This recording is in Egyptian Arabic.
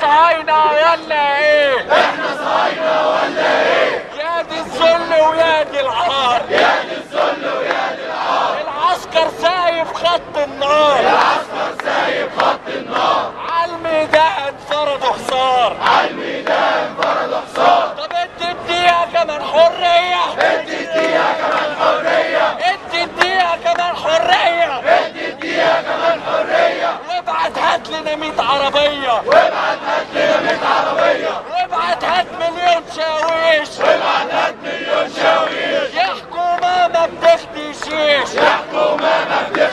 صهاينة ولا ايه احنا صهاينة ولا ايه يا دي الذل ويا دي العار يا دي الذل ويا دي العار العسكر سايب خط النار العسكر سايب خط النار عالميدان فرضوا حصار عالميدان فرضوا حصار طب ادي الدقيقة كمان حرية ادي الدقيقة كمان حرية ادي الدقيقة كمان حرية ادي الدقيقة كمان حرية وابعت هات لنا 100 عربية وابعت هات لنا 100 عربية وابعت هات مليون شاويش وابعت هات مليون شاويش يا حكومة ما بتخدي شيش يا حكومة ما بتخدي